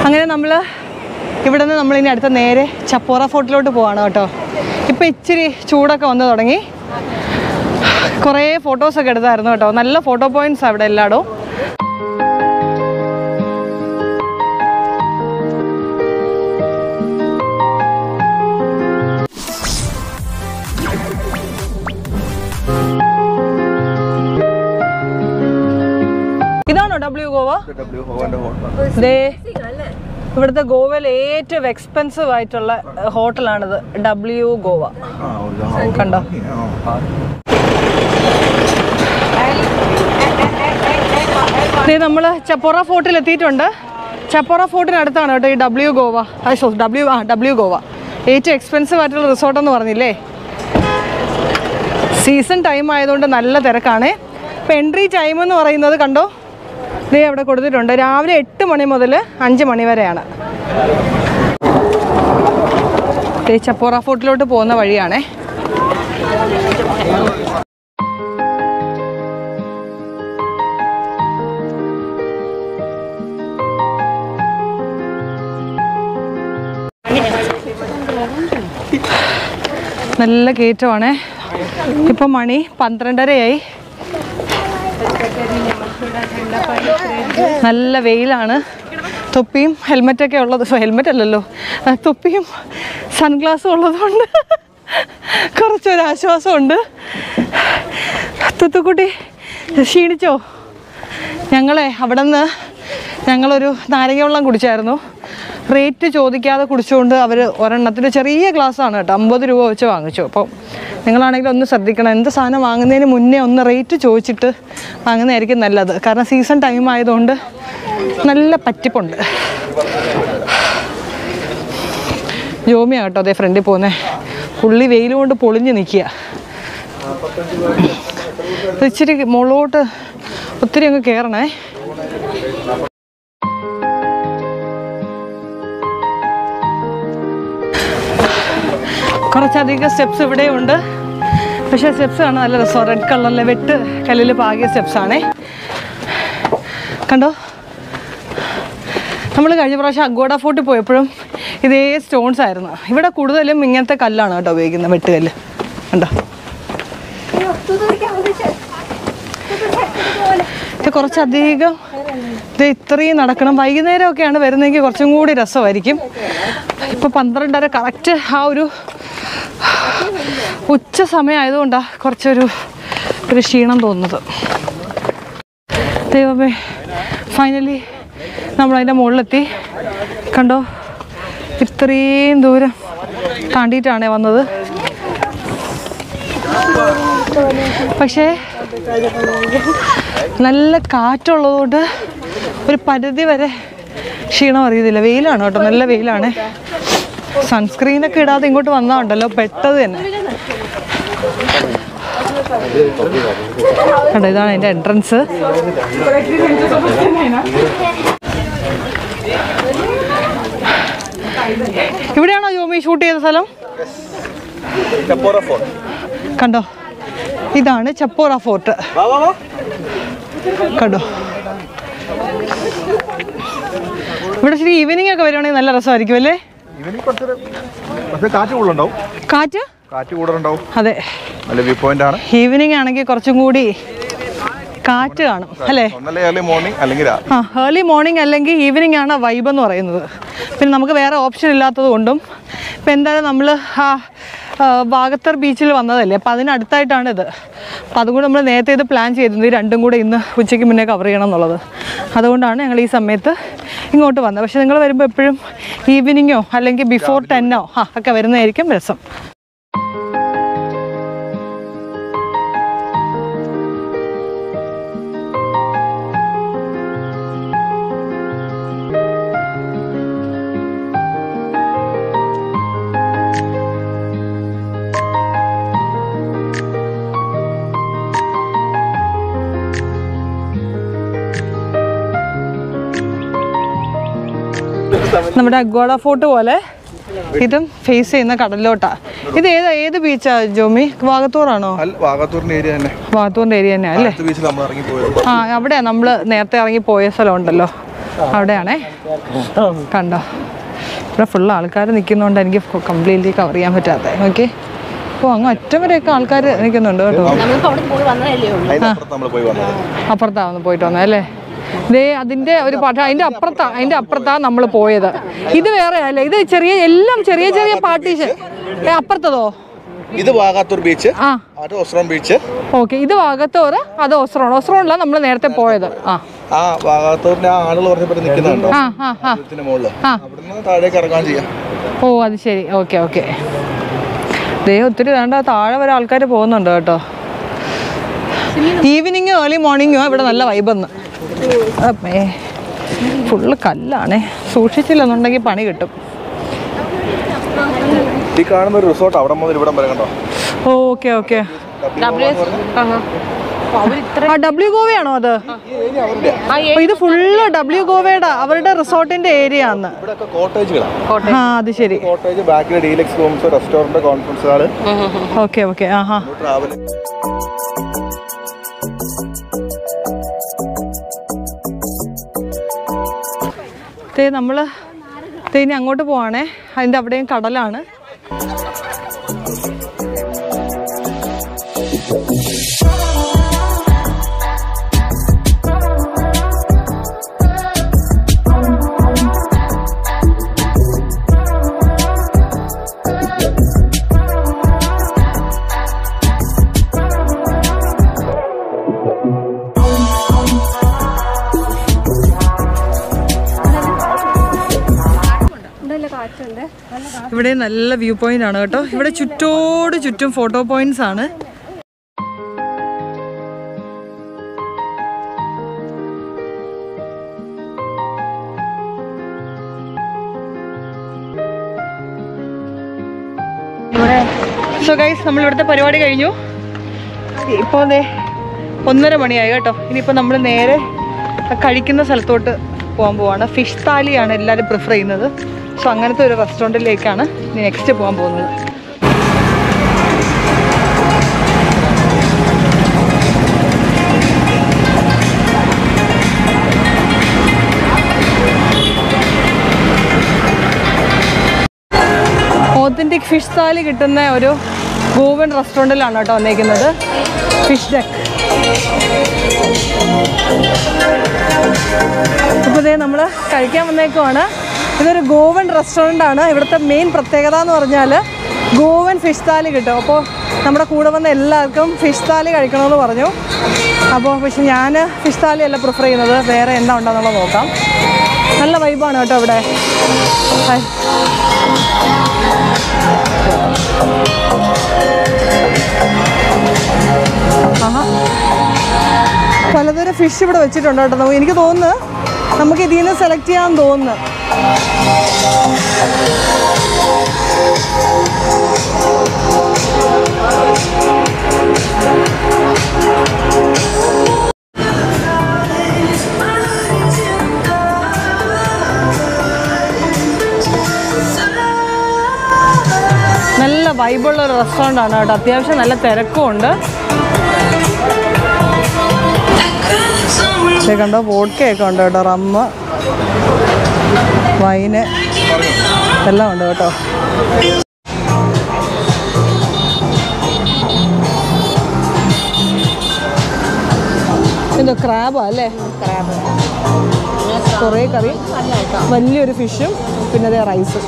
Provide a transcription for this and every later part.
അങ്ങനെ നമ്മൾ ഇവിടെ നിന്ന് നമ്മളിനി അടുത്ത നേരെ ചപ്പോറ ഫോർട്ടിലോട്ട് പോവാണ് കേട്ടോ ഇപ്പം ഇച്ചിരി ചൂടൊക്കെ വന്നു തുടങ്ങി കുറേ ഫോട്ടോസൊക്കെ എടുത്തായിരുന്നു കേട്ടോ നല്ല ഫോട്ടോ പോയിന്റ്സ് അവിടെ എല്ലായിടവും ഇതാണോ ഡബ്ല്യു ഗോവ ദേ ഇവിടുത്തെ ഗോവയിൽ ഏറ്റവും എക്സ്പെൻസീവ് ആയിട്ടുള്ള ഹോട്ടലാണിത് ഡബ്ല്യു ഗോവ കണ്ടോ നമ്മൾ ചപ്പോറ ഫോർട്ടിൽ എത്തിയിട്ടുണ്ട് ചപ്പോറ ഫോർട്ടിനടുത്താണ് കേട്ടോ ഈ ഡബ്ല്യു ഗോവ സോ ഡബ്ല്യു ആ ഡബ്ല്യു ഗോവ ഏറ്റവും എക്സ്പെൻസീവ് ആയിട്ടുള്ള റിസോർട്ട് എന്ന് പറഞ്ഞില്ലേ സീസൺ ടൈം ആയതുകൊണ്ട് നല്ല തിരക്കാണ് ഇപ്പം എൻട്രി ടൈം എന്ന് പറയുന്നത് കണ്ടോ ദേ അവിടെ കൊടുത്തിട്ടുണ്ട് രാവിലെ എട്ട് മണി മുതൽ അഞ്ച് മണി വരെയാണ് ദേ ചപ്പോറ ഫോർട്ടിലോട്ട് പോകുന്ന വഴിയാണേ നല്ല കയറ്റമാണേ ഇപ്പം മണി പന്ത്രണ്ടരയായി നല്ല വെയിലാണ് തൊപ്പിയും ഹെൽമെറ്റൊക്കെ ഉള്ളത് ഹെൽമെറ്റ് അല്ലല്ലോ ആ, തൊപ്പിയും സൺഗ്ലാസും ഉള്ളതുകൊണ്ട് കുറച്ചൊരു ആശ്വാസമുണ്ട് തുത്തുക്കുട്ടി ക്ഷീണിച്ചോ ഞങ്ങളെ അവിടെ നിന്ന് ഞങ്ങളൊരു നാരങ്ങ വെള്ളം കുടിച്ചായിരുന്നു റേറ്റ് ചോദിക്കാതെ കുടിച്ചുകൊണ്ട് അവർ ഒരെണ്ണത്തിൻ്റെ ചെറിയ ഗ്ലാസ്സാണ് കേട്ടോ അമ്പത് രൂപ വെച്ച് വാങ്ങിച്ചു അപ്പം നിങ്ങളാണെങ്കിൽ ഒന്ന് ശ്രദ്ധിക്കണം എന്ത് സാധനം വാങ്ങുന്നതിന് മുന്നേ ഒന്ന് റേറ്റ് ചോദിച്ചിട്ട് വാങ്ങുന്നതായിരിക്കും നല്ലത് കാരണം സീസൺ ടൈം ആയതുകൊണ്ട് നല്ല പറ്റിപ്പുണ്ട് ജോമിയാ കേട്ടോ അതേ ഫ്രണ്ടിൽ പോകുന്നേ പുള്ളി വെയിൽ കൊണ്ട് പൊളിഞ്ഞ് നിൽക്കുക ഇച്ചിരി മുകളിലോട്ട് ഒത്തിരി അങ്ങ് കയറണേ കുറച്ചധികം സ്റ്റെപ്സ് ഇവിടെയുണ്ട് പക്ഷേ സ്റ്റെപ്സ് ആണ് നല്ല രസം റെഡ് കളറിലെ വെട്ട് കല്ലിൽ പാകിയ സ്റ്റെപ്സ് ആണേ കണ്ടോ നമ്മൾ കഴിഞ്ഞ പ്രാവശ്യം അഗോഡ ഫോർട്ടിൽ പോയപ്പോഴും ഇതേ സ്റ്റോൺസ് ആയിരുന്നു ഇവിടെ കൂടുതലും ഇങ്ങനത്തെ കല്ലാണ് കേട്ടോ ഉപയോഗിക്കുന്നത് വെട്ടുകല്ല് കണ്ടോ ഇത് കുറച്ചധികം ഇത് ഇത്രയും നടക്കണം വൈകുന്നേരമൊക്കെയാണ് വരുന്നതെങ്കിൽ കുറച്ചും കൂടി രസമായിരിക്കും ഇപ്പോൾ പന്ത്രണ്ടര കറക്റ്റ് ആ ഒരു ഉച്ച സമയം ആയതുകൊണ്ടാണ് കുറച്ചൊരു ഒരു ക്ഷീണം തോന്നുന്നത് ദൈവമേ ഫൈനലി നമ്മളതിൻ്റെ മുകളിലെത്തി കണ്ടോ ഇത്രയും ദൂരം താണ്ടിയിട്ടാണ് വന്നത് പക്ഷേ നല്ല കാറ്റുള്ളതുകൊണ്ട് ഒരു പരിധി വരെ ക്ഷീണം അറിയത്തില്ല വെയിലാണ് കേട്ടോ നല്ല വെയിലാണ് സൺസ്ക്രീനൊക്കെ ഇടാതെ ഇങ്ങോട്ട് വന്നാൽ ഉണ്ടല്ലോ പെട്ടത് തന്നെ കണ്ടോ ഇതാണ് അതിൻ്റെ എൻട്രൻസ് ഇവിടെയാണോ ജോമി ഷൂട്ട് ചെയ്ത സ്ഥലം കണ്ടോ ഇതാണ് ചപ്പോറ ഫോർട്ട് കണ്ടോ ഇവിടെ ശരി ഈവനിങ് ഒക്കെ വരുവാണെങ്കിൽ നല്ല രസമായിരിക്കും അല്ലേ ഇവനിൽ കുറച്ചൊരു കുറച്ച് കാറ്റ് കൂടുതലുണ്ടാവും കാറ്റ് കാറ്റ് കൂടുതലുണ്ടാവും അതെ നല്ല വ്യൂ പോയിന്റ് ആണ് ഈവനിങ് ആണെങ്കിൽ കുറച്ചും കൂടി കാറ്റ് കാണും അല്ലേ ഒന്നല്ലേ ഏർലി മോർണിംഗ് അല്ലെങ്കിൽ രാത്രി ആ ഏർലി മോർണിംഗ് അല്ലെങ്കിൽ ഈവനിങ് ആണ് വൈബ് എന്ന് പറയുന്നത് പിന്നെ നമുക്ക് വേറെ ഓപ്ഷൻ ഇല്ലാത്തത് കൊണ്ടും ഇപ്പം എന്തായാലും നമ്മൾ ആ ആ, വാഗത്തർ ബീച്ചിൽ വന്നതല്ലേ അപ്പം അതിനടുത്തായിട്ടാണ് ഇത് അപ്പം അതും കൂടെ നമ്മൾ നേരത്തെ ഇത് പ്ലാൻ ചെയ്തിരുന്നു ഈ രണ്ടും കൂടെ ഇന്ന് ഉച്ചയ്ക്ക് മുന്നേ കവർ ചെയ്യണം എന്നുള്ളത് അതുകൊണ്ടാണ് ഞങ്ങൾ ഈ സമയത്ത് ഇങ്ങോട്ട് വന്നത് പക്ഷേ നിങ്ങൾ വരുമ്പോൾ എപ്പോഴും ഈവനിങ്ങോ അല്ലെങ്കിൽ ബിഫോർ ടെന്നോ ആ ഒക്കെ വരുന്നതായിരിക്കും രസം നമ്മുടെ അഗ്വാള ഫോർട്ട് പോലെ ഇതും ഫേസ് ചെയ്യുന്ന കടലിലോട്ടാ ഇത് ഏത് ഏത് ബീച്ചാ ജോമി വാഗത്തൂറാണോ അല്ല വാഗത്തൂരിന്റെ ഏരിയ തന്നെ വാഗത്തൂറിന്റെ ഏരിയ തന്നെയാ അല്ലേ അടുത്ത ബീച്ചിൽ നമ്മൾ ഇറങ്ങി പോയത് ആ അവിടെയാ നമ്മൾ നേരത്തെ ഇറങ്ങി പോയ സ്ഥലം ഉണ്ടല്ലോ അവിടെയാണേ കണ്ടോ ഇവിടെ ഫുൾ ആൾക്കാർ നിൽക്കുന്നതുകൊണ്ട് എനിക്ക് കംപ്ലീറ്റ്ലി കവർ ചെയ്യാൻ പറ്റാത്ത ഓക്കെ ഓ അങ്ങ് അറ്റം വരെയൊക്കെ ആൾക്കാർ നിൽക്കുന്നുണ്ട് കേട്ടോ നമ്മളിപ്പോ അവിടെ പോയി വന്നതല്ലേ ഉള്ളൂ അതിനപ്പുറത്ത് നമ്മൾ പോയി വന്നത് അപ്പുറത്താണ് പോയിട്ട് വന്നത് അല്ലേ ദേ അതിന്റെ ഒരു പാട്ട് അതിന്റെ അപ്പുറത്താ അതിന്റെ അപ്പുറത്താ നമ്മൾ പോയത് ഇത് വേറെ അല്ലേ ഇത് ചെറിയ എല്ലാം ചെറിയ ചെറിയ പാർട്ടീഷൻ അപ്പുറത്തതോ ഇത് വാഗാത്തൂർ ബീച്ച് ആ അത് ഒസ്രോം ബീച്ച് ഓക്കെ ഇത് വാഗത്തോറ് അത് ഒസ്രോൺ ഒസ്രോണിലാണ് നമ്മൾ നേരത്തെ പോയത് ആ ആ വാഗാത്തൂരിന്റെ ആ ആളുകൾ പറഞ്ഞപ്പോൾ നിൽക്കുന്നുണ്ടോ ആ ആ ആ ഇതിന്റെ മുകളിൽ ആ. അവിടുന്ന് താഴേക്ക് ഇറങ്ങാൻ ചെയ്യാം ഓ അത് ശരി ഓക്കെ ഓക്കെ ദേ ഒത്തിരി വേണ്ട താഴെ വരെ ആൾക്കാർ പോകുന്നുണ്ട് കേട്ടോ ഈവനിങ് ഏർലി മോർണിംഗോ ഇവിടെ നല്ല വൈബെന്ന് അമ്മേ ഫുള്ള് കല്ലാണേ സൂക്ഷിച്ചില്ലെന്നുണ്ടെങ്കിൽ പണി കിട്ടും ഈ കാണുന്ന ഒരു റിസോർട്ട് അവിടെ മുതൽ ഇവിടം വരെ കണ്ടോ ഓക്കെ ഓക്കെ ആ ഡബ്ല്യു ഗോവയാണോ അത് അപ്പൊ ഇത് ഫുള്ള് ഡബ്ല്യു ഗോവയുടെ അവരുടെ റിസോർട്ടിന്റെ ഏരിയ ആണ് ഇവിടെയൊക്കെ കോട്ടേജുകളാണ് ആ അത് ശരി കോട്ടേജ് ബാക്കിൽ deluxe rooms restaurant conference hall okay okay ആ ഹാ ട്രാവൽ തേ നമ്മൾ തേ ഇനി അങ്ങോട്ട് പോവാണേ അതിൻ്റെ അവിടെയും കടലാണ് ഇവിടെ നല്ല വ്യൂ പോയിന്റ് ആണ് കേട്ടോ ഇവിടെ ചുറ്റോട് ചുറ്റും ഫോട്ടോ പോയിന്റ്സ് ആണ് ഇവിടെ സോ ഗൈസ് നമ്മൾ ഇവിടുത്തെ പരിപാടി കഴിഞ്ഞു ഇപ്പോൾ ദേ ഒന്നര മണിയായി കേട്ടോ ഇനിയിപ്പോൾ നമ്മൾ നേരെ ആ കഴിക്കുന്ന സ്ഥലത്തോട്ട് പോകാൻ പോവാണ് ഫിഷ് താലിയാണ് എല്ലാവരും പ്രിഫർ ചെയ്യുന്നത് സോ അങ്ങനത്തെ ഒരു റെസ്റ്റോറൻറ്റിലേക്കാണ് ഇനി നെക്സ്റ്റ് പോകാൻ പോകുന്നത് ഓത്തൻറ്റിക് ഫിഷ് താലി കിട്ടുന്ന ഒരു ഗോവൻ റെസ്റ്റോറൻറ്റിലാണ് കേട്ടോ വന്നേക്കുന്നത് ഫിഷ് ഡെക്ക് അപ്പോൾ ഇതേ നമ്മൾ കഴിക്കാൻ വന്നേക്കുവാണ് ഇതൊരു ഗോവൻ റെസ്റ്റോറൻ്റ് ആണ് ഇവിടുത്തെ മെയിൻ പ്രത്യേകത എന്ന് പറഞ്ഞാൽ ഗോവൻ ഫിഷ് താലി കിട്ടും അപ്പോൾ നമ്മുടെ കൂടെ വന്ന എല്ലാവർക്കും ഫിഷ് താലി കഴിക്കണമെന്ന് പറഞ്ഞു അപ്പോൾ പക്ഷെ ഞാൻ ഫിഷ് താലി അല്ല പ്രിഫർ ചെയ്യുന്നത് വേറെ എന്താ ഉണ്ടെന്നുള്ളത് നോക്കാം നല്ല വൈബാണ് കേട്ടോ ഇവിടെ ഹായ് ആഹാ പലതരം ഫിഷ് ഇവിടെ വെച്ചിട്ടുണ്ട് കേട്ടോ നമുക്ക് എനിക്ക് തോന്നുന്നു നമുക്ക് ഇതിൽ നിന്ന് സെലക്ട് ചെയ്യാൻ തോന്നുന്നു നല്ല വൈബുള്ള ഒരു റെസ്റ്റോറൻ്റ് ആണ് കേട്ടോ അത്യാവശ്യം നല്ല തിരക്കും ഉണ്ട് ദേ കണ്ടോ വോഡ്ക്കയൊക്കെ ഉണ്ട് കേട്ടോ റമ്മ് വൈന് എല്ലാം ഉണ്ട് കേട്ടോ എന്തോ ക്രാബാ അല്ലേ ക്രാബ് കുറേ കറി വലിയൊരു ഫിഷും പിന്നെ അതേ റൈസും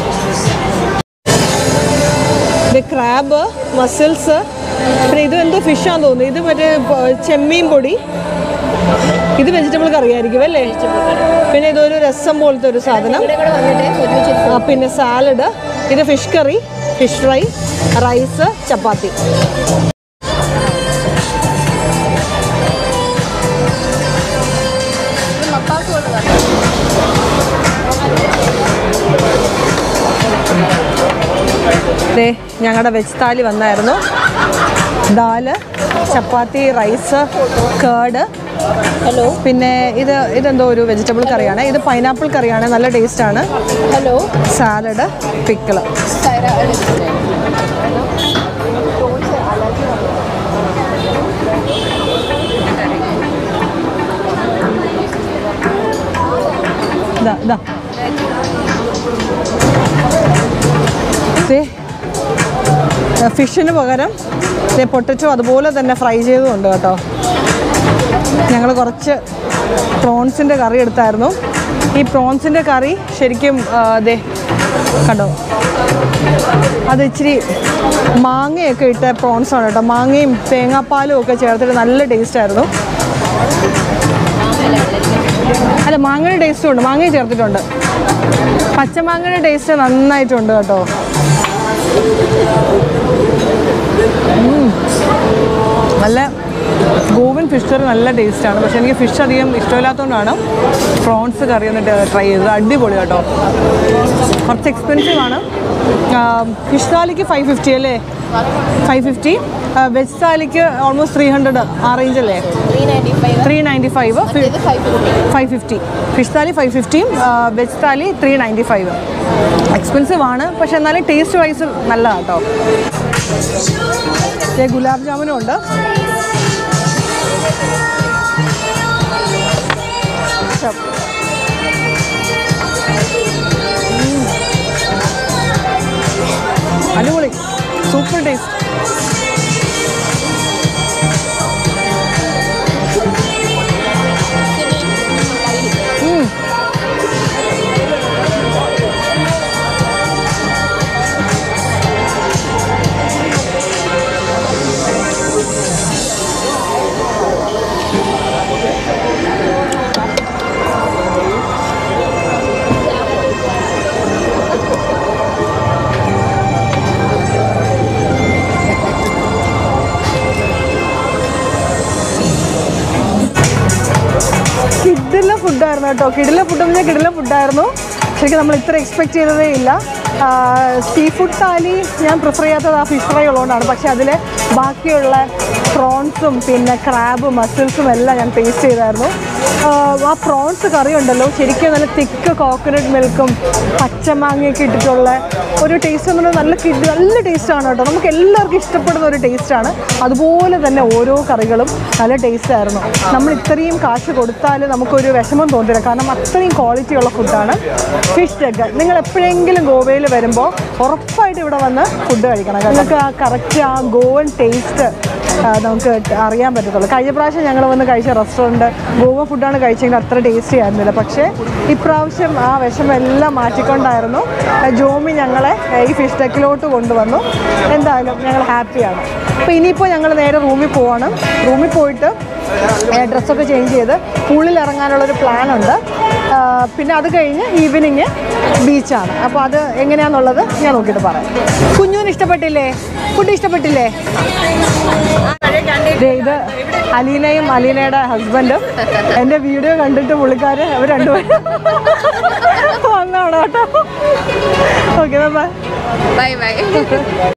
ഇത് ക്രാബ് മസിൽസ് പിന്നെ ഇത് എന്തോ ഫിഷാന്ന് തോന്നുന്നു ഇത് മറ്റേ പ- ചെമ്മീൻ പൊടി ഇത് വെജിറ്റബിൾ കറി ആയിരിക്കും അല്ലേ പിന്നെ ഇതൊരു രസം പോലത്തെ ഒരു സാധനം ഇവിടെ കൂടെ വന്നിട്ട് ഒരുമിച്ച് ആ, പിന്നെ സാലഡ് ഇത് fish curry fish fry rice chapati mappas കൊണ്ട് തന്നെ ദേ ഞങ്ങളുടെ വെജ് താലി വന്നായിരുന്നു ദാല് ചപ്പാത്തി റൈസ് കേട് ഹലോ പിന്നെ ഇത് ഇതെന്തോ ഒരു വെജിറ്റബിൾ കറിയാണ് ഇത് പൈനാപ്പിൾ കറിയാണ് നല്ല ടേസ്റ്റാണ് ഹലോ സാലഡ് പിക്കിള് സൈറ ഇതാ ഇതാ ദേ, ഫിഷിന് പകരം പൊട്ടറ്റോ അതുപോലെ തന്നെ ഫ്രൈ ചെയ്തുകൊണ്ട് കേട്ടോ ഞങ്ങൾ കുറച്ച് പ്രോൺസിൻ്റെ കറി എടുത്തായിരുന്നു ഈ പ്രോൺസിൻ്റെ കറി ശരിക്കും ആ, ദേ കണ്ടോ അത് ഇച്ചിരി മാങ്ങയൊക്കെ ഇട്ട പ്രോൺസ് ആണ് കേട്ടോ മാങ്ങയും തേങ്ങാപ്പാലും ഒക്കെ ചേർത്തിട്ട് നല്ല ടേസ്റ്റ് ആയിരുന്നു അല്ല മാങ്ങയുടെ ടേസ്റ്റും ഉണ്ട് മാങ്ങയും ചേർത്തിട്ടുണ്ട് പച്ചമാങ്ങയുടെ ടേസ്റ്റ് നന്നായിട്ടുണ്ട് കേട്ടോ ഉം. നല്ല ഗോവൻ ഫിഷ് കറി നല്ല ടേസ്റ്റാണ് പക്ഷെ എനിക്ക് ഫിഷ് അധികം ഇഷ്ടമില്ലാത്തതുകൊണ്ടാണ് പ്രോൺസ് കറി ഒന്ന് ട്രൈ ചെയ്തത് അടിപൊളി കേട്ടോ കുറച്ച് എക്സ്പെൻസീവ് ആണ് ഫിഷ് താലിക്ക് ഫൈവ് ഫിഫ്റ്റി അല്ലേ ഫൈവ് ഫിഫ്റ്റി വെജ് താലിക്ക് ഓൾമോസ്റ്റ് ത്രീ ഹൺഡ്രഡ് ആ റേഞ്ച് അല്ലേ three ninety five three ninety five ഇത് five fifty five fifty fish thali five ഫിഫ്റ്റിയും veg thali three ninety five expensive ആണ് പക്ഷെ എന്നാലും ടേസ്റ്റ് വൈസ് നല്ലതാണ് കേട്ടോ ദേ ഗുലാബ് ജാമുനും ഉണ്ട് ശ്ശെ. ഉം. അടിപൊളി സൂപ്പർ ടേസ്റ്റ് ഉം. കിഡിലെ ഫുഡായിരുന്നു കേട്ടോ കിഡിലെ ഫുഡ് എന്ന് പറഞ്ഞാൽ കിഡിലെ ഫുഡായിരുന്നു ശരിക്കും നമ്മൾ ഇത്ര എക്സ്പെക്ട് ചെയ്തതേ ഇല്ല സീ ഫുഡ് താലി ഞാൻ പ്രിഫർ ചെയ്യാത്തത് ആ ഫിഷ് ഫ്രൈ ഉള്ളതുകൊണ്ടാണ് പക്ഷേ അതിൽ ബാക്കിയുള്ള പ്രോൺസും പിന്നെ ക്രാബും മസിൽസും എല്ലാം ഞാൻ ടേസ്റ്റ് ചെയ്തായിരുന്നു ആ, ആ പ്രോൺസ് കറി ഉണ്ടല്ലോ ശരിക്കും നല്ല തിക്ക് കോക്കനട്ട് മിൽക്കും പച്ചമാങ്ങയൊക്കെ ഇട്ടിട്ടുള്ള ഒരു ടേസ്റ്റ് എന്ന് പറഞ്ഞാൽ നല്ല കിഡ് നല്ല ടേസ്റ്റാണ് കേട്ടോ നമുക്ക് എല്ലാവർക്കും ഇഷ്ടപ്പെടുന്ന ഒരു ടേസ്റ്റാണ് അതുപോലെ തന്നെ ഓരോ കറികളും നല്ല ടേസ്റ്റ് ആയിരുന്നു നമ്മൾ ഇത്രയും കാശ് കൊടുത്താൽ നമുക്കൊരു വിഷമം തോന്നില്ല കാരണം അത്രയും ക്വാളിറ്റി ഉള്ള ഫുഡാണ് ഫിഷ് ഡഗ് നിങ്ങൾ എപ്പോഴെങ്കിലും ഗോവയിൽ വരുമ്പോൾ ഉറപ്പായിട്ട് ഇവിടെ വന്ന് ഫുഡ് കഴിക്കണം കാരണം നമുക്ക് ആ കറക്റ്റ് ആ ഗോവൻ ടേസ്റ്റ് നമുക്ക് അറിയാൻ പറ്റത്തുള്ളൂ കഴിഞ്ഞ പ്രാവശ്യം ഞങ്ങൾ വന്ന് കഴിച്ച റെസ്റ്റോറൻറ്റ് ഗോവ ഫുഡാണ് കഴിച്ചെങ്കിൽ അത്ര ടേസ്റ്റി ആയിരുന്നില്ല പക്ഷേ ഇപ്രാവശ്യം ആ വിഷമം എല്ലാം മാറ്റിക്കൊണ്ടായിരുന്നു ആ ജോമി ഞങ്ങളെ ഈ ഫിഷ് ടെക്കിലോട്ട് കൊണ്ടുവന്നു എന്തായാലും ഞങ്ങൾ ഹാപ്പിയാണ് അപ്പോൾ ഇനിയിപ്പോൾ ഞങ്ങൾ നേരെ റൂമിൽ പോവാണ് റൂമിൽ പോയിട്ട് ഡ്രസ്സൊക്കെ ചേഞ്ച് ചെയ്ത് പൂളിൽ ഇറങ്ങാനുള്ളൊരു പ്ലാനുണ്ട് പിന്നെ അത് കഴിഞ്ഞ് ഈവനിങ് ബീച്ചാണ് അപ്പോൾ അത് എങ്ങനെയാണെന്നുള്ളത് ഞാൻ നോക്കിയിട്ട് പറയാം കുഞ്ഞുവിന് ഇഷ്ടപ്പെട്ടില്ലേ ഫുഡ് ഇഷ്ടപ്പെട്ടില്ലേ ദേ ഇത് അലീനയും അലീനയുടെ ഹസ്ബൻഡും എൻ്റെ വീഡിയോ കണ്ടിട്ട് പുള്ളിക്കാർ അവർ രണ്ടുപേരും വന്നാണ് കേട്ടോ ഓക്കെ ബൈ ബൈ ബൈ